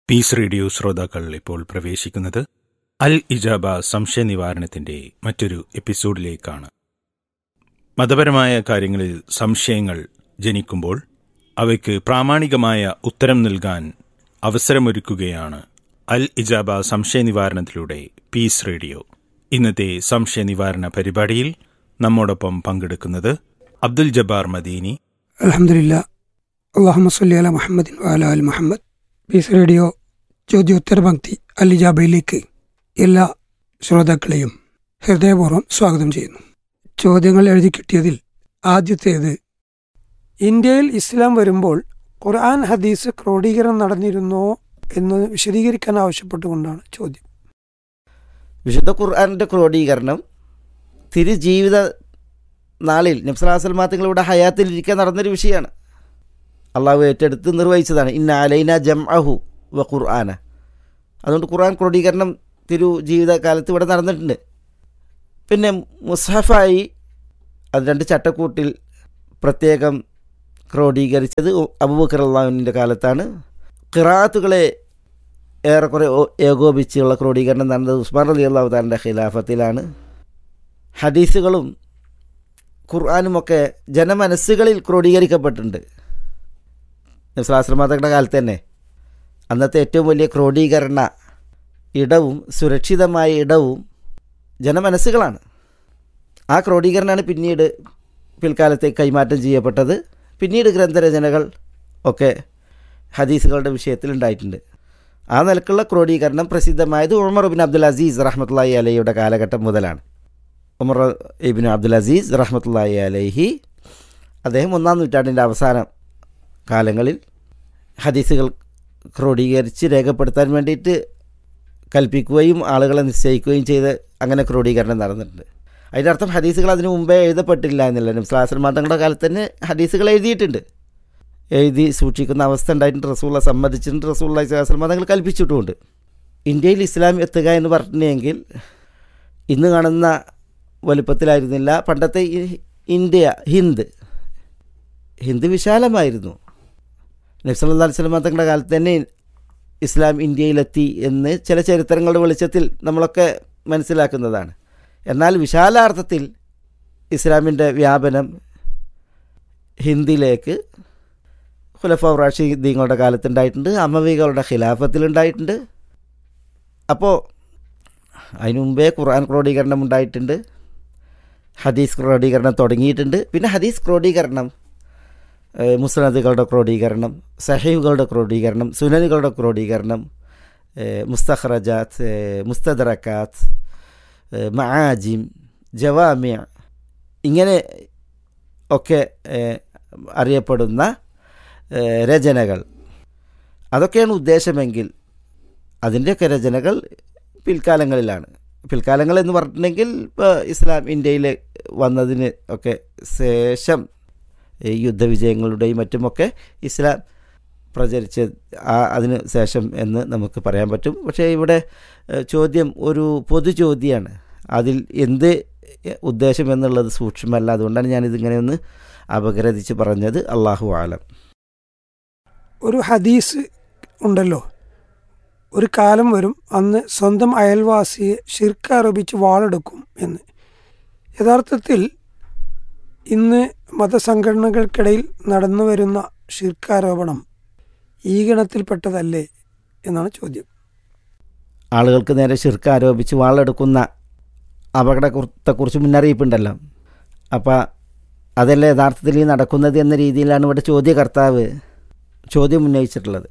piece radio ശ്രോതാക്കൾ ഇപ്പോൾ പ്രവേശിക്കുന്നത് അൽ ഇജാബ സംശയ നിവാരണത്തിന്റെ മറ്റൊരു എപ്പിസോഡിലേക്കാണ് മതപരമായ കാര്യങ്ങളിൽ സംശയങ്ങൾ ജനിക്കുമ്പോൾ അവയ്ക്ക് പ്രാമാണികമായ ഉത്തരം നൽകാൻ അവസരമൊരുക്കുകയാണ് അൽ ഇജാബ സംശയ നിവാരണത്തിലൂടെ പീസ് റേഡിയോ ഇന്നത്തെ സംശയ നിവാരണ പരിപാടിയിൽ നമ്മോടൊപ്പം പങ്കെടുക്കുന്നത് അബ്ദുൽ ജബ്ബാർ മദീനി അലഹമില്ല അള്ളാഹു സല്ലി അല മുഹമ്മദിൻ വാല അൽ മുഹമ്മദ് പീസ് റേഡിയോ ചോദ്യോത്തര പങ്ക്തി അലിജാബയിലേക്ക് എല്ലാ ശ്രോതാക്കളെയും ഹൃദയപൂർവ്വം സ്വാഗതം ചെയ്യുന്നു ചോദ്യങ്ങൾ എഴുതി കിട്ടിയതിൽ ആദ്യത്തേത് ഇന്ത്യയിൽ ഇസ്ലാം വരുമ്പോൾ ഖുർആൻ ഹദീസ് ക്രോഡീകരണം നടന്നിരുന്നോ എന്ന് വിശദീകരിക്കാൻ ആവശ്യപ്പെട്ടുകൊണ്ടാണ് ചോദ്യം വിശുദ്ധ ഖുർആാനിൻ്റെ ക്രോഡീകരണം തിരുജീവിത നാളിൽ നബ്സലാസൽമാങ്ങളുടെ ഹയാത്തിലിരിക്കാൻ നടന്നൊരു വിഷയമാണ് അള്ളാഹു ഏറ്റെടുത്ത് നിർവഹിച്ചതാണ് ഇന്ന അലൈന ജം അഹു വ ഖുർആന അതുകൊണ്ട് ഖുർആൻ ക്രോഡീകരണം തിരു ജീവിതകാലത്ത് ഇവിടെ നടന്നിട്ടുണ്ട് പിന്നെ മുസ്ഹഫായി അത് രണ്ട് ചട്ടക്കൂട്ടിൽ പ്രത്യേകം ക്രോഡീകരിച്ചത് അബൂബക്കർ അള്ളാഹുവിൻ്റെ കാലത്താണ് ഖിറാത്തുകളെ ഏറെക്കുറെ ഓ- ഏകോപിച്ചുള്ള ക്രോഡീകരണം നടന്നത് ഉസ്മാൻ അലി അള്ളാഹു താലിൻ്റെ ഖിലാഫത്തിലാണ് ഹദീസുകളും ഖുർആാനുമൊക്കെ ജനമനസ്സുകളിൽ ക്രോഡീകരിക്കപ്പെട്ടിട്ടുണ്ട് നബ്സലാശ്രമാതകളുടെ കാലത്ത് തന്നെ അന്നത്തെ ഏറ്റവും വലിയ ക്രോഡീകരണ ഇടവും സുരക്ഷിതമായ ഇടവും ജനമനസ്സുകളാണ് ആ ക്രോഡീകരണമാണ് പിന്നീട് പിൽക്കാലത്തേക്ക് കൈമാറ്റം ചെയ്യപ്പെട്ടത് പിന്നീട് ഗ്രന്ഥരചനകൾ ഒക്കെ ഹദീസുകളുടെ വിഷയത്തിൽ ഉണ്ടായിട്ടുണ്ട് ആ നിലക്കുള്ള ക്രോഡീകരണം പ്രസിദ്ധമായത് ഉമർ ബിൻ അബ്ദുൽ അസീസ് റഹ്മത്തുള്ളി അലഹിയുടെ കാലഘട്ടം മുതലാണ് ഉമർ ഇബിൻ അബ്ദുൽ അസീസ് റഹ്മത്തുള്ളി അലഹി അദ്ദേഹം ഒന്നാം നൂറ്റാണ്ടിൻ്റെ അവസാന കാലങ്ങളിൽ ഹദീസുകൾ ക്രോഡീകരിച്ച് രേഖപ്പെടുത്താൻ വേണ്ടിയിട്ട് കൽപ്പിക്കുകയും ആളുകളെ നിശ്ചയിക്കുകയും ചെയ്ത് അങ്ങനെ ക്രോഡീകരണം നടന്നിട്ടുണ്ട് അതിൻ്റെ അർത്ഥം ഹദീസുകൾ അതിനു മുമ്പേ എഴുതപ്പെട്ടില്ല എന്നല്ല നബ്സലാസ്ലം തങ്ങളുടെ കാലത്ത് തന്നെ ഹദീസുകൾ എഴുതിയിട്ടുണ്ട് എഴുതി സൂക്ഷിക്കുന്ന അവസ്ഥ ഉണ്ടായിട്ടുണ്ട് റസൂള്ള സമ്മതിച്ചിട്ടുണ്ട് റസൂള്ള ഇസ്ലാസ്ലം തങ്ങൾ കൽപ്പിച്ചിട്ടുമുണ്ട് ഇന്ത്യയിൽ ഇസ്ലാം എത്തുക എന്ന് പറഞ്ഞെങ്കിൽ ഇന്ന് കാണുന്ന വലുപ്പത്തിലായിരുന്നില്ല പണ്ടത്തെ ഈ ഇന്ത്യ ഹിന്ദ് ഹിന്ദ് വിശാലമായിരുന്നു നബ്സല്ലാ അലിസ്ലാം തങ്ങളുടെ കാലത്ത് തന്നെ ഇസ്ലാം ഇന്ത്യയിലെത്തി എന്ന് ചില ചരിത്രങ്ങളുടെ വെളിച്ചത്തിൽ നമ്മളൊക്കെ മനസ്സിലാക്കുന്നതാണ് എന്നാൽ വിശാലാർത്ഥത്തിൽ ഇസ്ലാമിൻ്റെ വ്യാപനം ഹിന്ദിയിലേക്ക് ഖുലഫ റാഷിദീങ്ങളുടെ കാലത്തുണ്ടായിട്ടുണ്ട് അമവികളുടെ ഖിലാഫത്തിലുണ്ടായിട്ടുണ്ട് അപ്പോൾ അതിനു മുമ്പേ ഖുർആൻ ക്രോഡീകരണം ഉണ്ടായിട്ടുണ്ട് ഹദീസ് ക്രോഡീകരണം തുടങ്ങിയിട്ടുണ്ട് പിന്നെ ഹദീസ് ക്രോഡീകരണം ഏഹ് മുസ്നദുകളുടെ ക്രോഡീകരണം സഹീബുകളുടെ ക്രോഡീകരണം സുനനുകളുടെ ക്രോഡീകരണം ഏഹ് മുസ്തഖ്റജാത്ത് ഏഹ് മുസ്തദറക്കാത്ത് ഏഹ് മആജിം ജവാമിയ ഇങ്ങനെ ഒക്കെ ഏഹ് അറിയപ്പെടുന്ന ഏഹ് രചനകൾ അതൊക്കെയാണ് ഉദ്ദേശമെങ്കിൽ അതിൻ്റെയൊക്കെ രചനകൾ പിൽക്കാലങ്ങളിലാണ് പിൽക്കാലങ്ങൾ എന്ന് പറഞ്ഞിട്ടുണ്ടെങ്കിൽ ഇപ്പോൾ ഇസ്ലാം ഇന്ത്യയിൽ വന്നതിന് ഒക്കെ ശേഷം ഈ യുദ്ധവിജയങ്ങളുടെയും മറ്റുമൊക്കെ ഇസ്ലാം പ്രചരിച്ച ആ അതിന് ശേഷം എന്ന് നമുക്ക് പറയാൻ പറ്റും പക്ഷേ ഇവിടെ ഏഹ്, ചോദ്യം ഒരു പൊതു ചോദ്യമാണ് അതിൽ എന്ത് ഉദ്ദേശം എന്നുള്ളത് സൂക്ഷ്മമല്ല അതുകൊണ്ടാണ് ഞാനിതിങ്ങനെ ഒന്ന് അപഗ്രഥിച്ച് പറഞ്ഞത് അള്ളാഹു ആലം ഒരു ഹദീസ് ഉണ്ടല്ലോ ഒരു കാലം വരും അന്ന് സ്വന്തം അയൽവാസിയെ ഷിർക്ക് ആരോപിച്ച് വാളെടുക്കും എന്ന് യഥാർത്ഥത്തിൽ ഇന്ന് മതസംഘടനകൾക്കിടയിൽ നടന്നു വരുന്ന ഷിർക്കാരോപണം ഈ ഗണത്തിൽപ്പെട്ടതല്ലേ എന്നാണ് ചോദ്യം ആളുകൾക്ക് നേരെ ശിർക്ക് ആരോപിച്ച് വാളെടുക്കുന്ന അപകടത്തെക്കുറിച്ച് മുന്നറിയിപ്പുണ്ടല്ലോ അപ്പോൾ അതല്ല യഥാർത്ഥത്തിൽ ഈ നടക്കുന്നത് എന്ന രീതിയിലാണ് ഇവിടെ ചോദ്യകർത്താവ് ചോദ്യം ഉന്നയിച്ചിട്ടുള്ളത്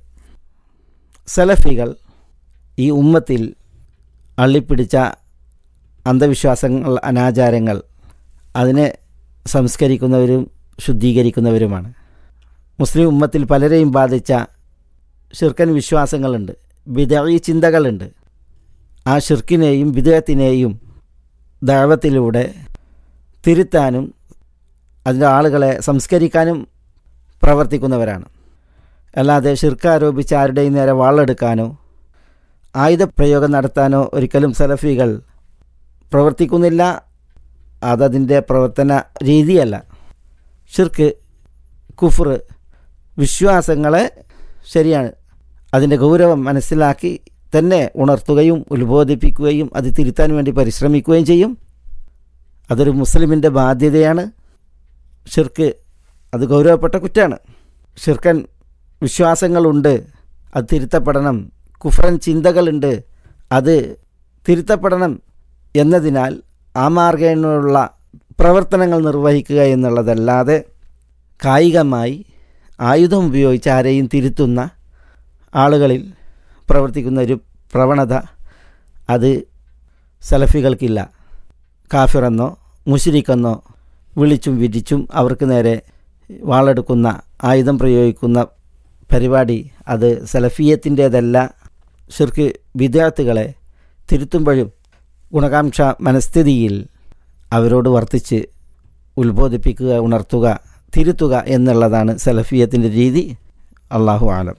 സലഫികൾ ഈ ഉമ്മത്തിൽ അള്ളിപ്പിടിച്ച അന്ധവിശ്വാസങ്ങൾ അനാചാരങ്ങൾ അതിനെ സംസ്കരിക്കുന്നവരും ശുദ്ധീകരിക്കുന്നവരുമാണ് മുസ്ലിം ഉമ്മത്തിൽ പലരെയും ബാധിച്ച ഷിർക്കൻ വിശ്വാസങ്ങളുണ്ട് വിദഴി ചിന്തകളുണ്ട് ആ ഷിർക്കിനെയും വിദേഹത്തിനെയും ദൈവത്തിലൂടെ തിരുത്താനും അതിൻ്റെ ആളുകളെ സംസ്കരിക്കാനും പ്രവർത്തിക്കുന്നവരാണ് അല്ലാതെ ഷിർക്ക് ആരോപിച്ച് ആരുടെയും നേരെ വാളെടുക്കാനോ ആയുധപ്രയോഗം നടത്താനോ ഒരിക്കലും സലഫികൾ പ്രവർത്തിക്കുന്നില്ല അതതിൻ്റെ പ്രവർത്തന രീതിയല്ല ഷിർക്ക് കുഫർ വിശ്വാസങ്ങളെ ശരിയാണ് അതിൻ്റെ ഗൗരവം മനസ്സിലാക്കി തന്നെ ഉണർത്തുകയും ഉത്ബോധിപ്പിക്കുകയും അത് തിരുത്താൻ വേണ്ടി പരിശ്രമിക്കുകയും ചെയ്യും അതൊരു മുസ്ലിമിൻ്റെ ബാധ്യതയാണ് ഷിർക്ക് അത് ഗൗരവപ്പെട്ട കുറ്റാണ് ഷിർക്കൻ വിശ്വാസങ്ങളുണ്ട് അത് തിരുത്തപ്പെടണം കുഫ്രൻ ചിന്തകളുണ്ട് അത് തിരുത്തപ്പെടണം എന്നതിനാൽ ആ മാർഗേണയുള്ള പ്രവർത്തനങ്ങൾ നിർവഹിക്കുക എന്നുള്ളതല്ലാതെ കായികമായി ആയുധം ഉപയോഗിച്ച് ആരെയും തിരുത്തുന്ന ആളുകളിൽ പ്രവർത്തിക്കുന്ന ഒരു പ്രവണത അത് സലഫികൾക്കില്ല കാഫിറെന്നോ മുഷിരിക്കെന്നോ വിളിച്ചും വിരിച്ചും അവർക്ക് നേരെ വാളെടുക്കുന്ന ആയുധം പ്രയോഗിക്കുന്ന പരിപാടി അത് സലഫിയത്തിൻ്റേതല്ല ഷിർക്ക് വിദ്യാർത്ഥികളെ തിരുത്തുമ്പോഴും ഗുണകാംക്ഷ മനസ്ഥിതിയിൽ അവരോട് വർത്തിച്ച് ഉത്ബോധിപ്പിക്കുക ഉണർത്തുക തിരുത്തുക എന്നുള്ളതാണ് സലഫിയത്തിൻ്റെ രീതി അള്ളാഹു ആലം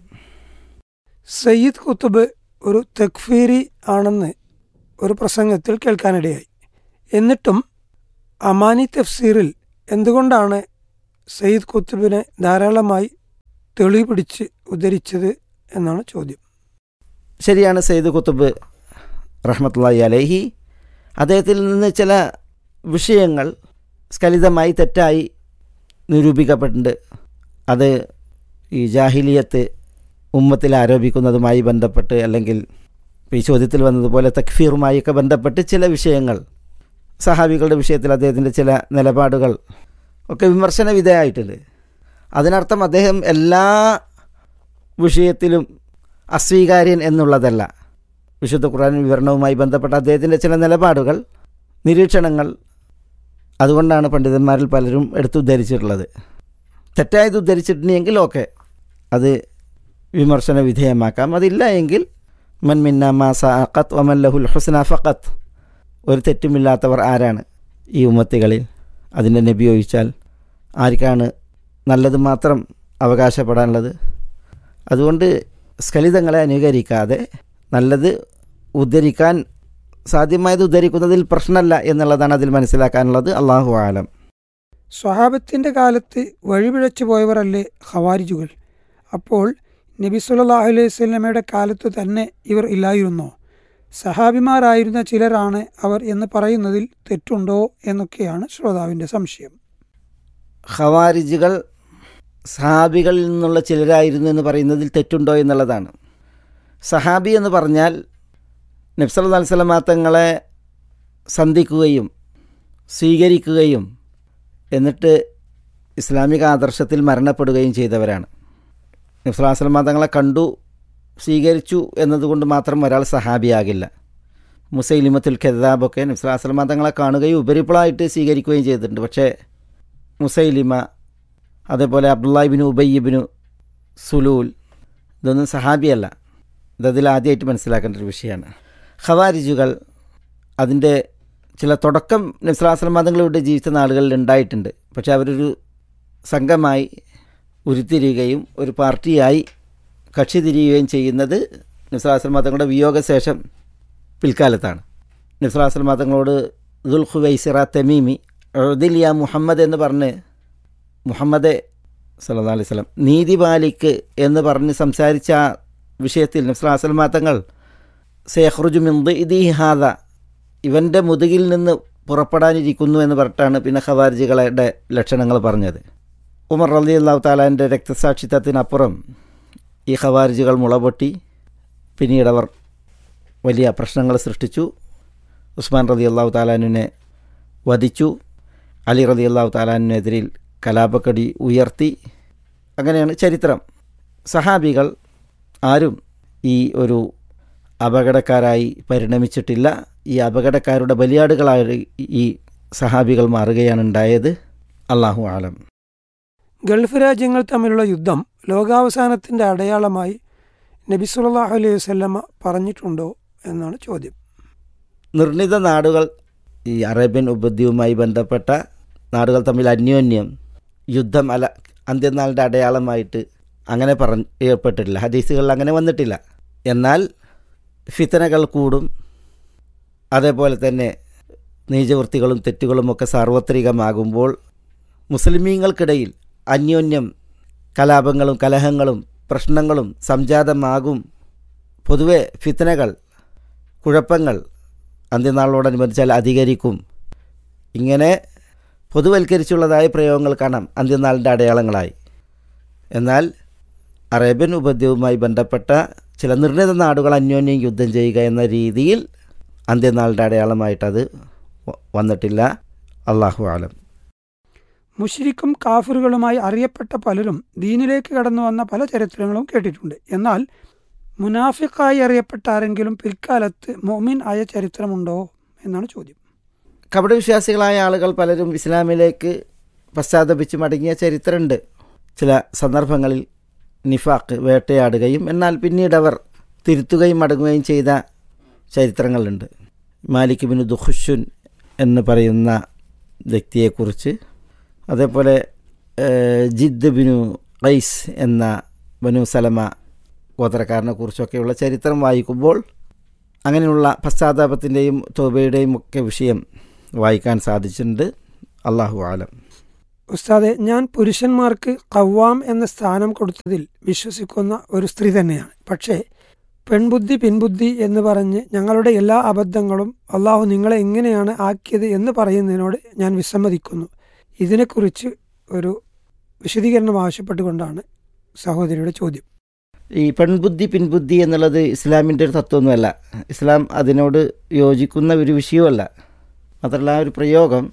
സയ്യിദ് കുത്തുബ് ഒരു തക്ഫീരി ആണെന്ന് ഒരു പ്രസംഗത്തിൽ കേൾക്കാനിടയായി എന്നിട്ടും അമാനി തഫ്സീറിൽ എന്തുകൊണ്ടാണ് സയ്യിദ് കുത്തുബിനെ ധാരാളമായി തെളിവ് പിടിച്ച് ഉദ്ധരിച്ചത് എന്നാണ് ചോദ്യം ശരിയാണ് സെയ്ദ് കുത്തുബ് റഹ്മത്തുള്ളി അലൈഹി അദ്ദേഹത്തിൽ നിന്ന് ചില വിഷയങ്ങൾ സ്ഖലിതമായി തെറ്റായി നിരൂപിക്കപ്പെട്ടിട്ടുണ്ട് അത് ഈ ജാഹിലിയത്ത് ഉമ്മത്തിൽ ആരോപിക്കുന്നതുമായി ബന്ധപ്പെട്ട് അല്ലെങ്കിൽ ഈ ചോദ്യത്തിൽ വന്നതുപോലെ തക്ഫീറുമായൊക്കെ ബന്ധപ്പെട്ട് ചില വിഷയങ്ങൾ സഹാബികളുടെ വിഷയത്തിൽ അദ്ദേഹത്തിൻ്റെ ചില നിലപാടുകൾ ഒക്കെ വിമർശന വിധേയമായിട്ടുണ്ട് അതിനർത്ഥം അദ്ദേഹം എല്ലാ വിഷയത്തിലും അസ്വീകാര്യൻ എന്നുള്ളതല്ല വിശുദ്ധ ഖുർആൻ വിവരണവുമായി ബന്ധപ്പെട്ട അദ്ദേഹത്തിൻ്റെ ചില നിലപാടുകൾ നിരീക്ഷണങ്ങൾ അതുകൊണ്ടാണ് പണ്ഡിതന്മാരിൽ പലരും എടുത്തുദ്ധരിച്ചിട്ടുള്ളത് തെറ്റായത് ഉദ്ധരിച്ചിട്ടുണ്ടെങ്കിൽ ഓക്കെ അത് വിമർശന വിധേയമാക്കാം അതില്ല എങ്കിൽ മൻ മിന്ന മാസ അഖത്ത് വമൻ ലഹുൽ ഹുസ്ന ഫഖത്ത് ഒരു തെറ്റുമില്ലാത്തവർ ആരാണ് ഈ ഉമ്മത്തികളിൽ അതിൻ്റെ നബി ഒഴിച്ചാൽ ആർക്കാണ് നല്ലത് മാത്രം അവകാശപ്പെടാനുള്ളത് അതുകൊണ്ട് സ്ഖലിതങ്ങളെ അനുകരിക്കാതെ നല്ലത് ഉദ്ധരിക്കാൻ സാധ്യമായത് ഉദ്ധരിക്കുന്നതിൽ പ്രശ്നമല്ല എന്നുള്ളതാണ് അതിൽ മനസ്സിലാക്കാനുള്ളത് അള്ളാഹു ആലം സ്വഹാബത്തിൻ്റെ കാലത്ത് വഴിപിഴച്ചു പോയവരല്ലേ ഖവാരിജുകൾ അപ്പോൾ നബി സല്ലല്ലാഹു അലൈഹി വസല്ലമയുടെ കാലത്തു തന്നെ ഇവർ ഇല്ലായിരുന്നോ സഹാബിമാരായിരുന്ന ചിലരാണ് അവർ എന്ന് പറയുന്നതിൽ തെറ്റുണ്ടോ എന്നൊക്കെയാണ് ശ്രോതാവിൻ്റെ സംശയം ഖവാരിജുകൾ സഹാബികളിൽ നിന്നുള്ള ചിലരായിരുന്നു എന്ന് പറയുന്നതിൽ തെറ്റുണ്ടോ എന്നുള്ളതാണ് സഹാബി എന്ന് പറഞ്ഞാൽ നബ്സല്ലാ അലിസ്ലാം തങ്ങളെ സന്ധിക്കുകയും സ്വീകരിക്കുകയും എന്നിട്ട് ഇസ്ലാമിക ആദർശത്തിൽ മരണപ്പെടുകയും ചെയ്തവരാണ് നബ്സല്ലാ തങ്ങളെ കണ്ടു സ്വീകരിച്ചു എന്നതുകൊണ്ട് മാത്രം ഒരാൾ സഹാബിയാകില്ല മുസൈലിമത്തുൽ ഖെദാബൊക്കെ നബ്സല്ലാ തങ്ങളെ കാണുകയും ഉപരിപ്പളായിട്ട് സ്വീകരിക്കുകയും ചെയ്തിട്ടുണ്ട് പക്ഷേ മുസൈലിമ അതേപോലെ അബ്ദുല്ലാഹിബിനു ഉബയ്യബിനു സുലൂൽ ഇതൊന്നും സഹാബിയല്ല ഇതതിൽ ആദ്യമായിട്ട് മനസ്സിലാക്കേണ്ട ഒരു വിഷയമാണ് ഖവാരിജുകൾ അതിൻ്റെ ചില തുടക്കം നബ്സലാസ്ലം മതങ്ങളിലൂടെ ജീവിച്ച നാളുകളിൽ ഉണ്ടായിട്ടുണ്ട് പക്ഷേ അവരൊരു സംഘമായി ഉരുത്തിരിയുകയും ഒരു പാർട്ടിയായി കക്ഷി തിരിയുകയും ചെയ്യുന്നത് നബ്സലാസ്ലം മതങ്ങളുടെ വിയോഗശേഷം പിൽക്കാലത്താണ് നബ്സലാസ്ലം മതങ്ങളോട് ദുൽഖുവൈസിറ തമീമി ഉദിലിയ മുഹമ്മദ് എന്ന് പറഞ്ഞ് മുഹമ്മദ് സല്ലാ അലൈഹി സ്വലം നീതി പാലിക്ക് എന്ന് പറഞ്ഞ് സംസാരിച്ച ആ വിഷയത്തിൽ നബ്സലാസ്ലം തങ്ങൾ സേഹ്റുജു മിന്ദ് ഇദി ഹാദ ഇവൻ്റെ മുതുകിൽ നിന്ന് പുറപ്പെടാനിരിക്കുന്നു എന്ന് പറഞ്ഞിട്ടാണ് പിന്നെ ഖവാരിജികളുടെ ലക്ഷണങ്ങൾ പറഞ്ഞത് ഉമർ റലി അള്ളാഹു താലാൻ്റെ രക്തസാക്ഷിത്വത്തിനപ്പുറം ഈ ഖവാരിജികൾ മുളപൊട്ടി പിന്നീട് അവർ വലിയ പ്രശ്നങ്ങൾ സൃഷ്ടിച്ചു ഉസ്മാൻ റലി അള്ളാഹു താലാനുവിനെ വധിച്ചു അലി റലി അള്ളാഹു താലാനുവിനെതിരിൽ കലാപക്കടി ഉയർത്തി അങ്ങനെയാണ് ചരിത്രം സഹാബികൾ ആരും ഈ ഒരു അപകടക്കാരായി പരിണമിച്ചിട്ടില്ല ഈ അപകടക്കാരുടെ ബലിയാടുകളായി ഈ സഹാബികൾ മാറുകയാണ് ഉണ്ടായത് അള്ളാഹു ആലം ഗൾഫ് രാജ്യങ്ങൾ തമ്മിലുള്ള യുദ്ധം ലോകാവസാനത്തിൻ്റെ അടയാളമായി നബി സല്ലല്ലാഹു അലൈഹി വസല്ലമ പറഞ്ഞിട്ടുണ്ടോ എന്നാണ് ചോദ്യം നിർണിത നാടുകൾ ഈ അറേബ്യൻ ഉപദ്വീപുമായി ബന്ധപ്പെട്ട നാടുകൾ തമ്മിൽ അന്യോന്യം യുദ്ധം അല അന്ത്യനാളിൻ്റെ അടയാളമായിട്ട് അങ്ങനെ പറയപ്പെട്ടിട്ടില്ല ഹദീസുകളിൽ അങ്ങനെ വന്നിട്ടില്ല എന്നാൽ ഫിത്തനകൾ കൂടും അതേപോലെ തന്നെ നീചവൃത്തികളും തെറ്റുകളുമൊക്കെ സാർവത്രികമാകുമ്പോൾ മുസ്ലിമീങ്ങൾക്കിടയിൽ അന്യോന്യം കലാപങ്ങളും കലഹങ്ങളും പ്രശ്നങ്ങളും സംജാതമാകും പൊതുവെ ഫിത്തനകൾ കുഴപ്പങ്ങൾ അന്ത്യനാളോടനുബന്ധിച്ചാൽ അധികരിക്കും ഇങ്ങനെ പൊതുവൽക്കരിച്ചുള്ളതായ പ്രയോഗങ്ങൾ കാണാം അന്ത്യനാളിൻ്റെ അടയാളങ്ങളായി എന്നാൽ അറേബ്യൻ ഉപദ്യവുമായി ബന്ധപ്പെട്ട ചില നിർണിത നാടുകൾ അന്യോന്യം യുദ്ധം ചെയ്യുക എന്ന രീതിയിൽ അന്ത്യനാളിൻ്റെ അടയാളമായിട്ടത് വ- വന്നിട്ടില്ല അള്ളാഹു ആലം മുഷിരിക്കും കാഫിറുകളുമായി അറിയപ്പെട്ട പലരും ദീനിലേക്ക് കടന്നു വന്ന പല ചരിത്രങ്ങളും കേട്ടിട്ടുണ്ട് എന്നാൽ മുനാഫിക്കായി അറിയപ്പെട്ട ആരെങ്കിലും പിൽക്കാലത്ത് മൊമിൻ ആയ ചരിത്രമുണ്ടോ എന്നാണ് ചോദ്യം കപടവിശ്വാസികളായ ആളുകൾ പലരും ഇസ്ലാമിലേക്ക് പശ്ചാത്തപിച്ച് മടങ്ങിയ ചരിത്രമുണ്ട് ചില സന്ദർഭങ്ങളിൽ നിഫാക്ക് വേട്ടയാടുകയും എന്നാൽ പിന്നീട് അവർ തിരുത്തുകയും മടങ്ങുകയും ചെയ്ത ചരിത്രങ്ങളുണ്ട് മാലിക് ബിൻ ദുഹുഷുൻ എന്ന് പറയുന്ന വ്യക്തിയെക്കുറിച്ച് അതേപോലെ ഏഹ്, ജിദ് ബിനു ഖൈസ് എന്ന ബനു സലമ ഗോത്രക്കാരനെ കുറിച്ചൊക്കെയുള്ള ചരിത്രം വായിക്കുമ്പോൾ അങ്ങനെയുള്ള പശ്ചാത്താപത്തിൻ്റെയും തോബയുടെയും ഒക്കെ വിഷയം വായിക്കാൻ സാധിച്ചിട്ടുണ്ട് അള്ളാഹു ആലം ഉസ്താദെ ഞാൻ പുരുഷന്മാർക്ക് കവ്വാം എന്ന സ്ഥാനം കൊടുത്തതിൽ വിശ്വസിക്കുന്ന ഒരു സ്ത്രീ തന്നെയാണ് പക്ഷേ പെൺബുദ്ധി പിൻബുദ്ധി എന്ന് പറഞ്ഞ് ഞങ്ങളുടെ എല്ലാ അബദ്ധങ്ങളും അള്ളാഹു നിങ്ങളെ എങ്ങനെയാണ് ആക്കിയത് എന്ന് പറയുന്നതിനോട് ഞാൻ വിസമ്മതിക്കുന്നു ഇതിനെക്കുറിച്ച് ഒരു വിശദീകരണം ആവശ്യപ്പെട്ടുകൊണ്ടാണ് സഹോദരിയുടെ ചോദ്യം ഈ പെൺബുദ്ധി പിൻബുദ്ധി എന്നുള്ളത് ഇസ്ലാമിൻ്റെ ഒരു തത്വമൊന്നുമല്ല ഇസ്ലാം അതിനോട് യോജിക്കുന്ന ഒരു വിഷയമല്ല മാത്രമല്ല ആ ഒരു പ്രയോഗം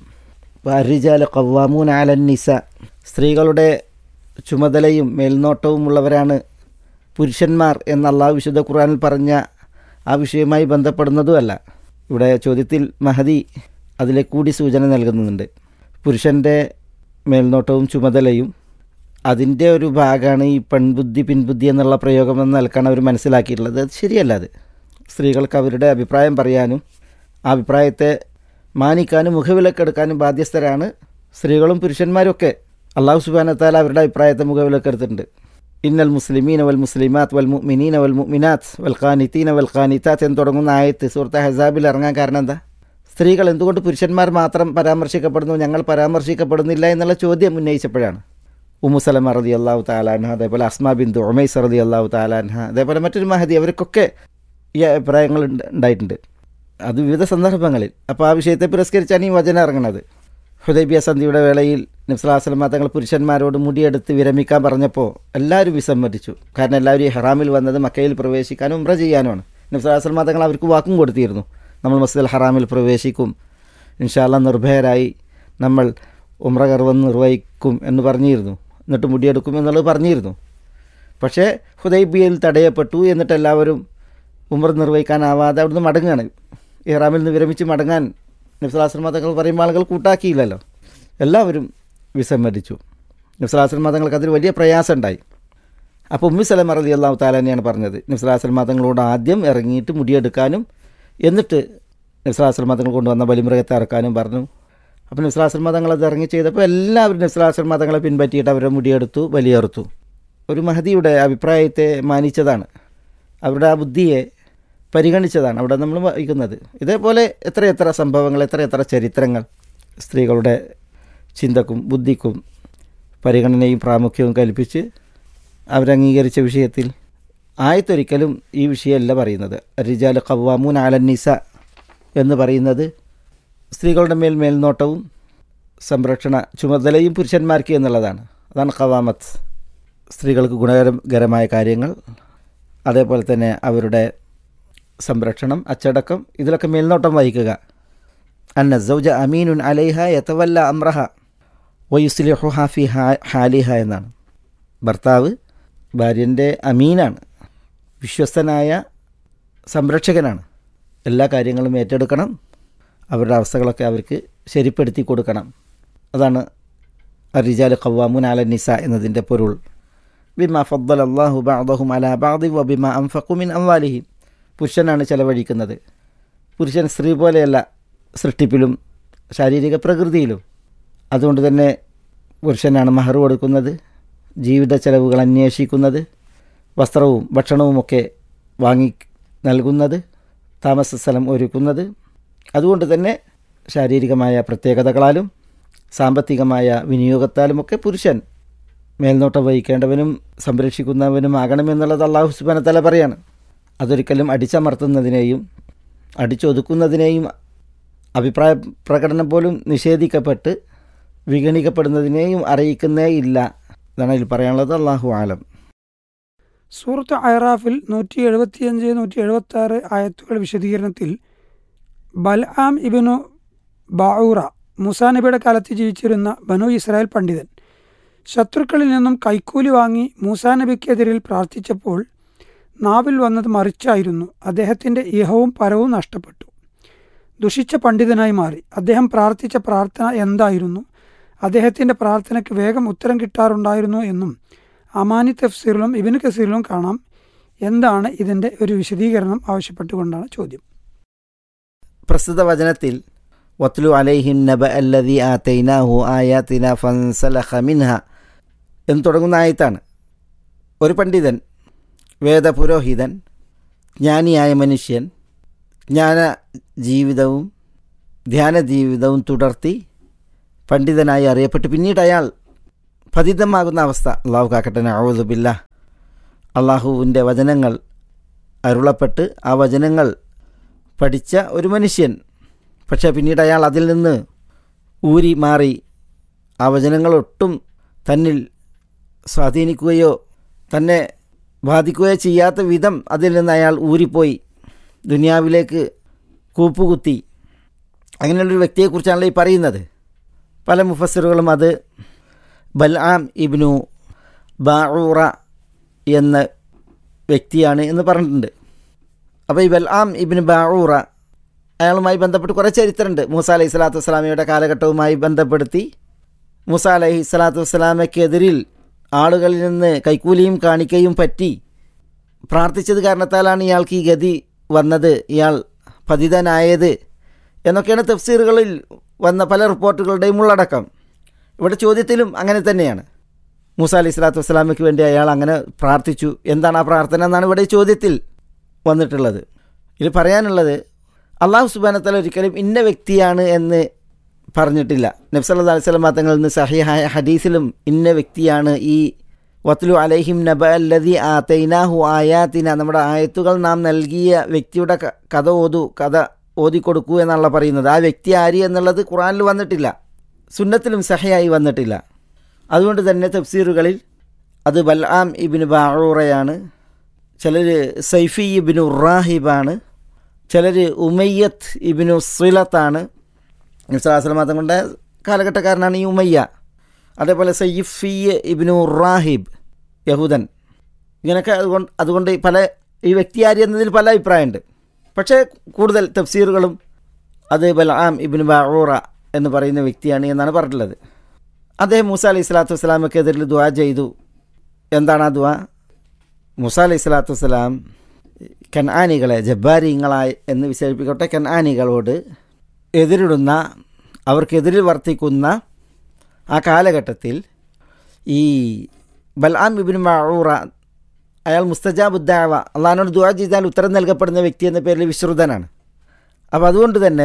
അരിജാല കവ്വാമൂൻ ആലന്നിസ സ്ത്രീകളുടെ ചുമതലയും മേൽനോട്ടവും ഉള്ളവരാണ് പുരുഷന്മാർ എന്ന അള്ളാഹു വിശുദ്ധ ഖുർആനിൽ പറഞ്ഞ ആ വിഷയവുമായി ബന്ധപ്പെടുന്നതുമല്ല ഇവിടെ ചോദ്യത്തിൽ മഹദി അതിലെ കൂടി സൂചന നൽകുന്നുണ്ട് പുരുഷൻ്റെ മേൽനോട്ടവും ചുമതലയും അതിൻ്റെ ഒരു ഭാഗമാണ് ഈ പെൺബുദ്ധി പിൻബുദ്ധി എന്നുള്ള പ്രയോഗം എന്ന നിലക്കാണ് അവർ മനസ്സിലാക്കിയിട്ടുള്ളത് അത് ശരിയല്ല അത് സ്ത്രീകൾക്ക് അവരുടെ അഭിപ്രായം പറയാനും ആ അഭിപ്രായത്തെ മാനിക്കാനും മുഖവിലക്കെടുക്കാനും ബാധ്യസ്ഥരാണ് സ്ത്രീകളും പുരുഷന്മാരും ഒക്കെ അള്ളാഹു സുബാനത്താൽ അവരുടെ അഭിപ്രായത്തെ മുഖവിലക്കെടുത്തിട്ടുണ്ട് ഇന്നൽ മുസ്ലിമീന വൽ മുസ്ലിമാത്ത് വൽ മുഅ്മിനീന വൽ മുഅ്മിനാത്ത് വൽ ഖാനിത്തീന വൽ ഖാനിത്താത്ത് എന്ന് തുടങ്ങുന്ന ആയത്ത് സുഹൃത്ത് ഹസാബിൽ ഇറങ്ങാൻ കാരണം എന്താ സ്ത്രീകൾ എന്തുകൊണ്ട് പുരുഷന്മാർ മാത്രം പരാമർശിക്കപ്പെടുന്നു ഞങ്ങൾ പരാമർശിക്കപ്പെടുന്നില്ല എന്നുള്ള ചോദ്യം ഉന്നയിച്ചപ്പോഴാണ് ഉമ്മുസലമ റതി അള്ളാഹു താലാൻഹ അതേപോലെ അസ്മാ ബിന്ദു ഉമൈസ് റതി അള്ളാഹു താലാൻഹ അതേപോലെ മറ്റൊരു മഹദി അവർക്കൊക്കെ ഈ അഭിപ്രായങ്ങൾ ഉണ്ട്- ഉണ്ടായിട്ടുണ്ട് അത് വിവിധ സന്ദർഭങ്ങളിൽ അപ്പോൾ ആ വിഷയത്തെ പുരസ്കരിച്ചാണ് ഈ വചനം ഇറങ്ങുന്നത് ഹുദൈബിയ സന്ധിയുടെ വേളയിൽ നബ്സലാസ്ലമ തങ്ങൾ പുരുഷന്മാരോട് മുടിയെടുത്ത് വിരമിക്കാൻ പറഞ്ഞപ്പോൾ എല്ലാവരും വിസമ്മതിച്ചു കാരണം എല്ലാവരും ഈ ഹറാമിൽ വന്നത് മക്കയിൽ പ്രവേശിക്കാനും ഉംറ ചെയ്യാനുമാണ് നബ്സലാസ്ലമ തങ്ങൾ അവർക്ക് വാക്കും കൊടുത്തിരുന്നു നമ്മൾ മസ്ജിദ് ഹറാമിൽ പ്രവേശിക്കും ഇൻഷാല്ല നിർഭയരായി നമ്മൾ ഉംറ കർവം നിർവഹിക്കും എന്ന് പറഞ്ഞിരുന്നു എന്നിട്ട് മുടിയെടുക്കും എന്നുള്ളത് പറഞ്ഞിരുന്നു പക്ഷേ ഹുദൈബിയയിൽ തടയപ്പെട്ടു എന്നിട്ട് എല്ലാവരും ഉംറ നിർവഹിക്കാനാവാതെ അവിടുന്ന് മടങ്ങുകയാണ് ഇഹ്റാമിൽ നിന്ന് വിരമിച്ച് മടങ്ങാൻ നബ്സലാസ്ലമ തങ്ങൾ പറയുമ്പോൾ ആളുകൾ കൂട്ടാക്കിയില്ലല്ലോ എല്ലാവരും വിസമ്മതിച്ചു നബ്സലാസ്ലമ തങ്ങൾക്ക് അതിൽ വലിയ പ്രയാസം ഉണ്ടായി അപ്പോൾ ഉമ്മി സലമ റലി അള്ളാഹു താലാനെയാണ് പറഞ്ഞത് നബ്സലാസ്ലമ തങ്ങളോട് ആദ്യം ഇറങ്ങിയിട്ട് മുടിയെടുക്കാനും എന്നിട്ട് നബ്സലാസ്ലമ തങ്ങൾ കൊണ്ടുവന്ന ബലിമൃഗത്തെ ഇറക്കാനും പറഞ്ഞു അപ്പോൾ നബ്സലാസ്ലമ തങ്ങൾ അത് ഇറങ്ങി ചെയ്തപ്പോൾ എല്ലാവരും നബ്സലാസ്ലമ തങ്ങളെ പിൻപറ്റിയിട്ട് അവരുടെ മുടിയെടുത്തു ബലിയെറുത്തു ഒരു മഹദിയുടെ അഭിപ്രായത്തെ മാനിച്ചതാണ് അവരുടെ ആ ബുദ്ധിയെ പരിഗണിച്ചതാണ് അവിടെ നമ്മൾ വായിക്കുന്നത് ഇതേപോലെ എത്രയെത്ര സംഭവങ്ങൾ എത്രയെത്ര ചരിത്രങ്ങൾ സ്ത്രീകളുടെ ചിന്തക്കും ബുദ്ധിക്കും പരിഗണനയും പ്രാമുഖ്യവും കൽപ്പിച്ച് അവരംഗീകരിച്ച വിഷയത്തിൽ ആയത്തൊരിക്കലും ഈ വിഷയമല്ല പറയുന്നത് റിജാൽ ഖവ്വാമൂൻ ആലന്നിസ എന്ന് പറയുന്നത് സ്ത്രീകളുടെ മേൽ മേൽനോട്ടവും സംരക്ഷണ ചുമതലയും പുരുഷന്മാർക്ക് എന്നുള്ളതാണ് അതാണ് ഖവാമത്ത് സ്ത്രീകൾക്ക് ഗുണകരമായ കാര്യങ്ങൾ അതേപോലെ തന്നെ അവരുടെ സംരക്ഷണം അച്ചടക്കം ഇതിലൊക്കെ മേൽനോട്ടം വഹിക്കുക അന്ന സൗജ അമീനുൻ അലൈഹ യതവല്ല അമ്രഹ വയുസ്ലിഹു ഹാഫി ഹാലിഹ എന്നാണ് ഭർത്താവ് ഭാര്യൻ്റെ അമീനാണ് വിശ്വസ്തനായ സംരക്ഷകനാണ് എല്ലാ കാര്യങ്ങളും ഏറ്റെടുക്കണം അവരുടെ അവസ്ഥകളൊക്കെ അവർക്ക് ശരിപ്പെടുത്തി കൊടുക്കണം അതാണ് അരിജാൽ ഖവാമുൻ അല നിസ എന്നതിൻ്റെ പൊരുൾ ബിമ ഫദ്ദൽ അള്ളാഹു ബഅദഹും അല ബഅദി വ ബിമ അൻഫഖു മിൻ അംവാലിഹിം പുരുഷനാണ് ചെലവഴിക്കുന്നത് പുരുഷൻ സ്ത്രീ പോലെയല്ല സൃഷ്ടിപ്പിലും ശാരീരിക പ്രകൃതിയിലും അതുകൊണ്ട് തന്നെ പുരുഷനാണ് മഹർ കൊടുക്കുന്നത് ജീവിത ചെലവുകൾ അന്വേഷിക്കുന്നത് വസ്ത്രവും ഭക്ഷണവുമൊക്കെ വാങ്ങി നൽകുന്നത് താമസ സ്ഥലം ഒരുക്കുന്നത് അതുകൊണ്ട് തന്നെ ശാരീരികമായ പ്രത്യേകതകളാലും സാമ്പത്തികമായ വിനിയോഗത്താലുമൊക്കെ പുരുഷൻ മേൽനോട്ടം വഹിക്കേണ്ടവനും സംരക്ഷിക്കുന്നവനും ആകണമെന്നുള്ളത് അള്ളാഹു സുബാനത്തല പറയാണ് അതൊരിക്കലും അടിച്ചമർത്തുന്നതിനെയും അടിച്ചൊതുക്കുന്നതിനെയും അഭിപ്രായ പ്രകടനം പോലും നിഷേധിക്കപ്പെട്ട് വിഗണിക്കപ്പെടുന്നതിനെയും അറിയിക്കുന്നേ ഇല്ല എന്നാണ് ഇതിൽ പറയാനുള്ളത് അള്ളാഹു ആലം സൂറത്ത് അയറാഫിൽ നൂറ്റി എഴുപത്തിയഞ്ച് നൂറ്റി എഴുപത്തി ആറ് ആയത്തുകൾ വിശദീകരണത്തിൽ ബൽആം ഇബിനു ബാഊറ മുസാ നബിയുടെ കാലത്ത് ജീവിച്ചിരുന്ന ബനു ഇസ്രായേൽ പണ്ഡിതൻ ശത്രുക്കളിൽ നിന്നും കൈക്കൂലി വാങ്ങി മൂസാ നബിക്കെതിരിൽ പ്രാർത്ഥിച്ചപ്പോൾ നാവിൽ വന്നത് മറിച്ചായിരുന്നു അദ്ദേഹത്തിൻ്റെ ഇഹവും പരവും നഷ്ടപ്പെട്ടു ദുഷിച്ച പണ്ഡിതനായി മാറി അദ്ദേഹം പ്രാർത്ഥിച്ച പ്രാർത്ഥന എന്തായിരുന്നു അദ്ദേഹത്തിൻ്റെ പ്രാർത്ഥനയ്ക്ക് വേഗം ഉത്തരം കിട്ടാറുണ്ടായിരുന്നു എന്നും അമാനി തഫ്സീറിലും ഇബിന് കസീറിലും കാണാം എന്താണ് ഇതിൻ്റെ ഒരു വിശദീകരണം ആവശ്യപ്പെട്ടുകൊണ്ടാണ് ചോദ്യം പ്രസ്തുത വചനത്തിൽ വത്ലു അലൈഹിം നബ അല്ലതി ആതൈനാഹു ആയാത്തിന ഫൻസലഖ മിൻഹ എന്ന് തുടങ്ങുന്ന ആയത്താണ് ഒരു പണ്ഡിതൻ വേദപുരോഹിതൻ ജ്ഞാനിയായ മനുഷ്യൻ ജ്ഞാന ജീവിതവും ധ്യാന ജീവിതവും തുടർത്തി പണ്ഡിതനായി അറിയപ്പെട്ട് പിന്നീട് അയാൾ പതിതമാകുന്ന അവസ്ഥ അള്ളാഹു കാക്കട്ടെ ഔദുബില്ല അള്ളാഹുവിൻ്റെ വചനങ്ങൾ അരുളപ്പെട്ട് ആ വചനങ്ങൾ പഠിച്ച ഒരു മനുഷ്യൻ പക്ഷേ പിന്നീട് അയാൾ അതിൽ നിന്ന് ഊരി മാറി ആ വചനങ്ങൾ ഒട്ടും തന്നിൽ സ്വാധീനിക്കുകയോ തന്നെ ബാധിക്കുകയോ ചെയ്യാത്ത വിധം അതിൽ നിന്ന് അയാൾ ഊരിപ്പോയി ദുനിയാവിലേക്ക് കൂപ്പുകുത്തി അങ്ങനെയുള്ളൊരു വ്യക്തിയെക്കുറിച്ചാണല്ലോ ഈ പറയുന്നത് പല മുഫസ്സിറുകളും അത് ബൽആം ഇബ്നു ബാറൂറ എന്ന വ്യക്തിയാണ് എന്ന് പറഞ്ഞിട്ടുണ്ട് അപ്പോൾ ഈ ബൽആം ഇബ്നു ബാറൂറ അയാളുമായി ബന്ധപ്പെട്ട് കുറേ ചരിത്രമുണ്ട് മൂസ അലൈഹി സ്വലാത്തു വസ്സലാമയുടെ കാലഘട്ടവുമായി ബന്ധപ്പെടുത്തി മൂസ അലൈഹി സ്വലാത്തു വസ്സലാമയ്ക്കെതിരിൽ ആളുകളിൽ നിന്ന് കൈക്കൂലിയും കാണിക്കയും പറ്റി പ്രാർത്ഥിച്ചത് കാരണത്താലാണ് ഇയാൾക്ക് ഈ ഗതി വന്നത് ഇയാൾ പതിതനായത് എന്നൊക്കെയാണ് തഫ്സീറുകളിൽ വന്ന പല റിപ്പോർട്ടുകളുടെയും ഉള്ളടക്കം ഇവിടെ ചോദ്യത്തിലും അങ്ങനെ തന്നെയാണ് മൂസ അലൈഹി സ്വലാത്തു വസ്സലാമയ്ക്ക് വേണ്ടി അയാൾ അങ്ങനെ പ്രാർത്ഥിച്ചു എന്താണ് ആ പ്രാർത്ഥന എന്നാണ് ഇവിടെ ഈ ചോദ്യത്തിൽ വന്നിട്ടുള്ളത് ഇത് പറയാനുള്ളത് അള്ളാഹു സുബാനത്തല ഒരിക്കലും ഇന്ന വ്യക്തിയാണ് എന്ന് പറഞ്ഞിട്ടില്ല നബ്സല്ലാ അലൈഹി സ്വലം തങ്ങളിൽ നിന്ന് സഹിഹായ ഹദീസിലും ഇന്ന വ്യക്തിയാണ് ഈ വത്ലു അലൈഹിം നബ അല്ലതി ആ തൈനാഹു ആയാത്തിന നമ്മുടെ ആയത്തുകൾ നാം നൽകിയ വ്യക്തിയുടെ ക- കഥ ഓതു കഥ ഓതിക്കൊടുക്കൂ എന്നുള്ള പറയുന്നത് ആ വ്യക്തി ആര് എന്നുള്ളത് ഖുറാനിൽ വന്നിട്ടില്ല സുന്നത്തിലും സഹയായി വന്നിട്ടില്ല അതുകൊണ്ട് തന്നെ തഫ്സീറുകളിൽ അത് ബൽആം ഇബിന് ബാറൂറയാണ് ചിലർ സൈഫി ഇബിനു റാഹിബാണ് ചിലർ ഉമയ്യത്ത് ഇബിനു സിലത്താണ് നിസ്ലാസ്ലം തങ്ങളുടെ കാലഘട്ടക്കാരനാണ് ഈ ഉമയ്യ അതേപോലെ സയ്യിഫി ഇബിനു റാഹിബ് യഹൂദൻ ഇങ്ങനെയൊക്കെ അതുകൊണ്ട് അതുകൊണ്ട് പല ഈ വ്യക്തി ആര് എന്നതിൽ പല അഭിപ്രായമുണ്ട് പക്ഷേ കൂടുതൽ തഫ്സീറുകളും അത് ബൽആം ഇബിൻ ബാറൂറ എന്ന് പറയുന്ന വ്യക്തിയാണ് എന്നാണ് പറഞ്ഞിട്ടുള്ളത് അദ്ദേഹം മൂസ അലൈഹി സ്വലാത്തു വസ്സലാമക്കെതിരിൽ ദുആ ചെയ്തു എന്താണ് ആ ദുആ മൂസ അലൈഹി സ്വലാത്തു വസ്സലാം കൻആനികളെ ജബ്ബാരിങ്ങളായി എന്ന് വിശേഷിപ്പിക്കട്ടെ കൻആനികളോട് എതിരിടുന്ന അവർക്കെതിരിൽ വർത്തിക്കുന്ന ആ കാലഘട്ടത്തിൽ ഈ ബൽആം ഇബിൻ മഊറ അയാൾ മുസ്തജാബുദ്ദാവ അള്ളഹാനോട് ദുആ ചെയ്താൽ ഉത്തരം നൽകപ്പെടുന്ന വ്യക്തി എന്ന പേരിൽ വിശ്രുതനാണ് അപ്പോൾ അതുകൊണ്ട് തന്നെ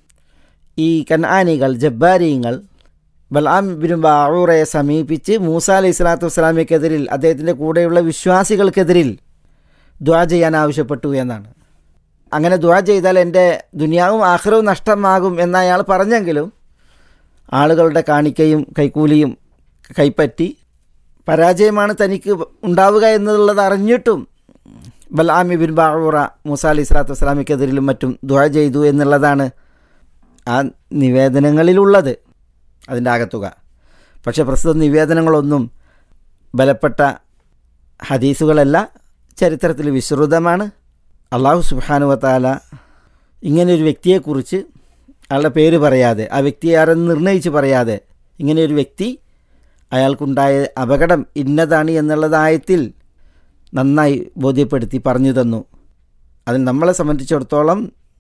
ഈ കൻആനികൾ ജബ്ബാരിയങ്ങൾ ബൽആം ബിൻ ബാറൂറയെ സമീപിച്ച് മൂസ അലൈഹി സ്വലാത്തു വസ്സലാമയ്ക്കെതിരിൽ അദ്ദേഹത്തിൻ്റെ കൂടെയുള്ള വിശ്വാസികൾക്കെതിരിൽ ദ്വാ ചെയ്യാൻ ആവശ്യപ്പെട്ടു എന്നാണ് അങ്ങനെ ദ്വാ ചെയ്താൽ എൻ്റെ ദുനിയാവും ആഹ്റവും നഷ്ടമാകും എന്ന് അയാൾ പറഞ്ഞെങ്കിലും ആളുകളുടെ കാണിക്കയും കൈക്കൂലിയും കൈപ്പറ്റി പരാജയമാണ് തനിക്ക് ഉണ്ടാവുക എന്നുള്ളത് അറിഞ്ഞിട്ടും ബൽആമി ബിൻ ബാറൂറ മൂസ അലൈഹി സ്വലാത്തു വസ്സലാമയ്ക്കെതിരിലും മറ്റും ദ്വാ ചെയ്തു എന്നുള്ളതാണ് ആ നിവേദനങ്ങളിലുള്ളത് അതിൻ്റെ ആകത്തുക പക്ഷേ പ്രസ്തുത നിവേദനങ്ങളൊന്നും ബലപ്പെട്ട ഹദീസുകളല്ല ചരിത്രത്തിൽ വിശ്രുതമാണ് അള്ളാഹു സുബാനുവത്താല ഇങ്ങനെയൊരു വ്യക്തിയെക്കുറിച്ച് അയാളുടെ പേര് പറയാതെ ആ വ്യക്തിയെ ആരെന്ന് നിർണയിച്ച് പറയാതെ ഇങ്ങനെയൊരു വ്യക്തി അയാൾക്കുണ്ടായ അപകടം ഇന്നതാണ് എന്നുള്ളത് ആയത്തിൽ നന്നായി ബോധ്യപ്പെടുത്തി പറഞ്ഞു തന്നു അതിൽ നമ്മളെ സംബന്ധിച്ചിടത്തോളം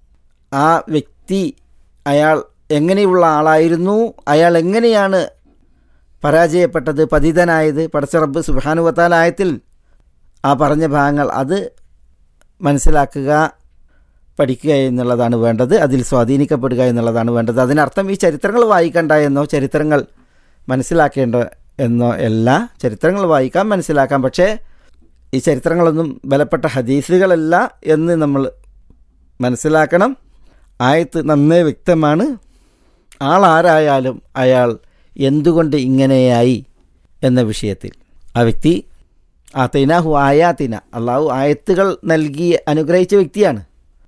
ആ വ്യക്തി അയാൾ എങ്ങനെയുള്ള ആളായിരുന്നു അയാൾ എങ്ങനെയാണ് പരാജയപ്പെട്ടത് പതിതനായത് പടച്ചറബ് സുബാനുവത്താലായത്തിൽ ആ പറഞ്ഞ ഭാഗങ്ങൾ അത് മനസ്സിലാക്കുക പഠിക്കുക എന്നുള്ളതാണ് വേണ്ടത് അതിൽ സ്വാധീനിക്കപ്പെടുക എന്നുള്ളതാണ് വേണ്ടത് അതിനർത്ഥം ഈ ചരിത്രങ്ങൾ വായിക്കണ്ട എന്നോ ചരിത്രങ്ങൾ മനസ്സിലാക്കേണ്ട എന്നോ എല്ലാ ചരിത്രങ്ങൾ വായിക്കാം മനസ്സിലാക്കാം പക്ഷേ ഈ ചരിത്രങ്ങളൊന്നും ബലപ്പെട്ട ഹദീസുകളല്ല എന്ന് നമ്മൾ മനസ്സിലാക്കണം ആയത്ത് നന്നേ വ്യക്തമാണ് ആളാരായാലും അയാൾ എന്തുകൊണ്ട് ഇങ്ങനെയായി എന്ന വിഷയത്തിൽ ആ വ്യക്തി ആത്തൈനാഹു ആയാത്തിന അള്ളാഹു ആയത്തുകൾ നൽകി അനുഗ്രഹിച്ച വ്യക്തിയാണ്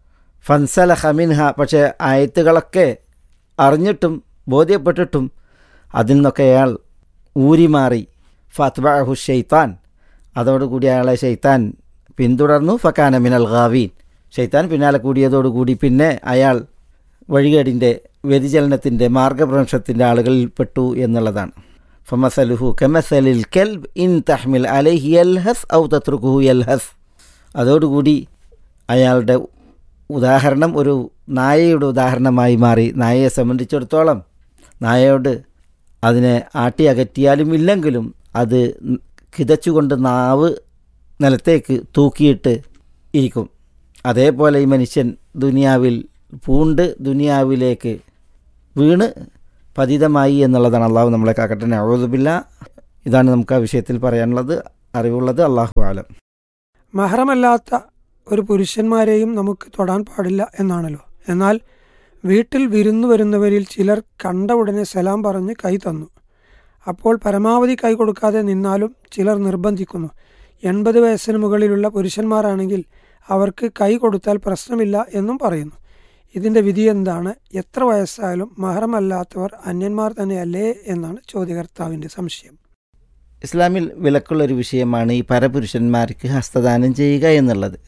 ഫൻസല ഹമിൻഹ പക്ഷേ ആയത്തുകളൊക്കെ അറിഞ്ഞിട്ടും ബോധ്യപ്പെട്ടിട്ടും അതിൽ നിന്നൊക്കെ അയാൾ ഊരിമാറി ഫത്ബഹു ഷെയ്ത്താൻ അതോടുകൂടി അയാളെ ഷെയ്ത്താൻ പിന്തുടർന്നു ഫക്കാന മിനൽ ഗാവീൻ ഷെയ്ത്താൻ പിന്നാലെ കൂടിയതോടുകൂടി പിന്നെ അയാൾ വഴികേടിൻ്റെ വ്യതിചലനത്തിൻ്റെ മാർഗഭ്രംശത്തിൻ്റെ ആളുകളിൽ പെട്ടു എന്നുള്ളതാണ് ഫമസലുഹു കമസലിൽ കെൽബ് ഇൻ തഹ്മിൽ അലൈഹി യൽഹസ് ഔ തത്രുക്കുഹു യൽഹസ് അതോടുകൂടി അയാളുടെ ഉദാഹരണം ഒരു നായയുടെ ഉദാഹരണമായി മാറി നായയെ സംബന്ധിച്ചിടത്തോളം നായയോട് അതിനെ ആട്ടി അകറ്റിയാലും ഇല്ലെങ്കിലും അത് കിതച്ചുകൊണ്ട് നാവ് നിലത്തേക്ക് തൂക്കിയിട്ട് ഇരിക്കും അതേപോലെ ഈ മനുഷ്യൻ ദുനിയാവിൽ പൂണ്ട് ദുനിയാവിലേക്ക് വീണ് പതിതമായി എന്നുള്ളതാണ് അള്ളാഹു നമ്മളെ കാക്കട്ടെ നവതുബില്ല ഇതാണ് നമുക്ക് ആ വിഷയത്തിൽ പറയാനുള്ളത് അറിവുള്ളത് അള്ളാഹു ആലം മഹറമല്ലാത്ത ഒരു പുരുഷന്മാരെയും നമുക്ക് തൊടാൻ പാടില്ല എന്നാണല്ലോ എന്നാൽ വീട്ടിൽ വിരുന്നു വരുന്നവരിൽ ചിലർ കണ്ട ഉടനെ സലാം പറഞ്ഞ് കൈ തന്നു അപ്പോൾ പരമാവധി കൈ കൊടുക്കാതെ നിന്നാലും ചിലർ നിർബന്ധിക്കുന്നു എൺപത് വയസ്സിന് മുകളിലുള്ള പുരുഷന്മാരാണെങ്കിൽ അവർക്ക് കൈ കൊടുത്താൽ പ്രശ്നമില്ല എന്നും പറയുന്നു ഇതിൻ്റെ വിധി എന്താണ് എത്ര വയസ്സായാലും മഹറമല്ലാത്തവർ അന്യന്മാർ തന്നെയല്ലേ എന്നാണ് ചോദ്യകർത്താവിൻ്റെ സംശയം ഇസ്ലാമിൽ വിലക്കുള്ളൊരു വിഷയമാണ് ഈ പരപുരുഷന്മാർക്ക് ഹസ്തദാനം ചെയ്യുക എന്നുള്ളത്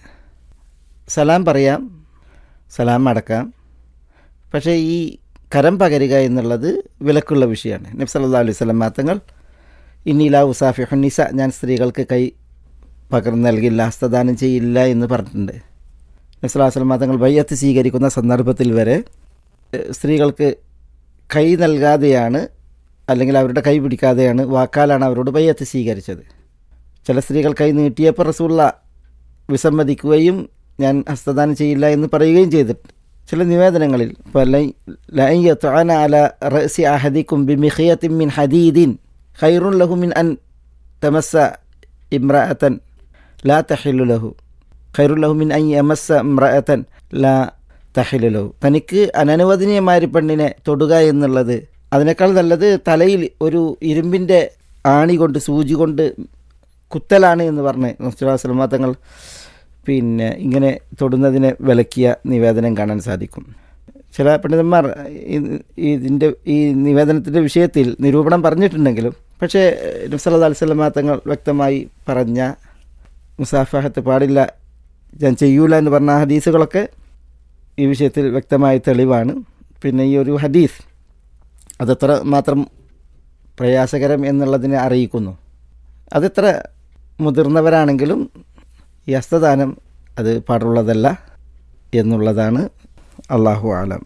സലാം പറയാം സലാം അടക്കാം പക്ഷേ ഈ കരം പകരുക എന്നുള്ളത് വിലക്കുള്ള വിഷയമാണ് നബി സല്ലാ അലൈഹി സ്വലം മാത്തങ്ങൾ ഇന്നീല ഉസാഫി ഹുന്നിസ ഞാൻ സ്ത്രീകൾക്ക് കൈ പകർന്നു നൽകില്ല ഹസ്തദാനം ചെയ്യില്ല എന്ന് പറഞ്ഞിട്ടുണ്ട് നബി സല്ലാ വസ്ലം മാത്തങ്ങൾ ബയ്യത്ത് സ്വീകരിക്കുന്ന സന്ദർഭത്തിൽ വരെ എഹ്, സ്ത്രീകൾക്ക് കൈ നൽകാതെയാണ് അല്ലെങ്കിൽ അവരുടെ കൈ പിടിക്കാതെയാണ് വാക്കാലാണ് അവരോട് ബയ്യത്ത് സ്വീകരിച്ചത് ചില സ്ത്രീകൾ കൈ നീട്ടിയപ്പോൾ റസൂള്ള വിസമ്മതിക്കുകയും ഞാൻ ഹസ്തദാനം ചെയ്യില്ല എന്ന് പറയുകയും ചെയ്തിട്ടുണ്ട് ചില നിവേദനങ്ങളിൽ ഇപ്പോൾ ലൈ- ലൈ യത്അന അല റഅസി അഹദിക്കും ബിമിഖിയത്തിൻ മിൻ ഹദീദിൻ ഖൈറുൻ ലഹു മിൻ അൻ തമസ്സ ഇമ്രഅത്തൻ ലാ തഹില്ലു ലഹു ഖൈറുൻ ലഹു മിൻ അൻ യമസ്സ ഇമ്രഅത്തൻ ലാ തഹില്ലു ലഹു തനിക്ക് അനനുവദനീയമായ ഒരു പെണ്ണിനെ തൊടുക എന്നുള്ളത് അതിനേക്കാൾ നല്ലത് തലയിൽ ഒരു ഇരുമ്പിൻ്റെ ആണി കൊണ്ട് സൂചി കൊണ്ട് കുത്തലാണ് എന്ന് പറഞ്ഞ് നസ്റ്റുലാസ്ലമാ തങ്ങൾ പിന്നെ ഇങ്ങനെ തൊടുന്നതിനെ വിലക്കിയ നിവേദനം കാണാൻ സാധിക്കും ചില പണ്ഡിതന്മാർ ഈ- ഇതിൻ്റെ ഈ നിവേദനത്തിൻ്റെ വിഷയത്തിൽ നിരൂപണം പറഞ്ഞിട്ടുണ്ടെങ്കിലും പക്ഷേ നബ്സല്ലാ അലിസ്ലാം തങ്ങൾ വ്യക്തമായി പറഞ്ഞ മുസാഫഹത്ത് പാടില്ല ഞാൻ ചെയ്യൂല എന്ന് പറഞ്ഞ ആ ഹദീസുകളൊക്കെ ഈ വിഷയത്തിൽ വ്യക്തമായ തെളിവാണ് പിന്നെ ഈ ഒരു ഹദീസ് അതെത്ര മാത്രം പ്രയാസകരം എന്നുള്ളതിനെ അറിയിക്കുന്നു അതെത്ര മുതിർന്നവരാണെങ്കിലും ഈ ഹസ്തദാനം അത് പാടുള്ളതല്ല എന്നുള്ളതാണ് അള്ളാഹു ആലം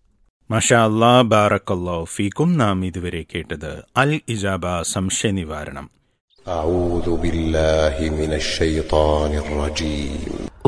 മഷാ അല്ലാ ബാറക്കല്ലാ ഫീക്കും നാം ഇതുവരെ കേട്ടത് അൽ ഇജാബ സംശയ നിവാരണം أعوذ بالله من الشيطان الرجيم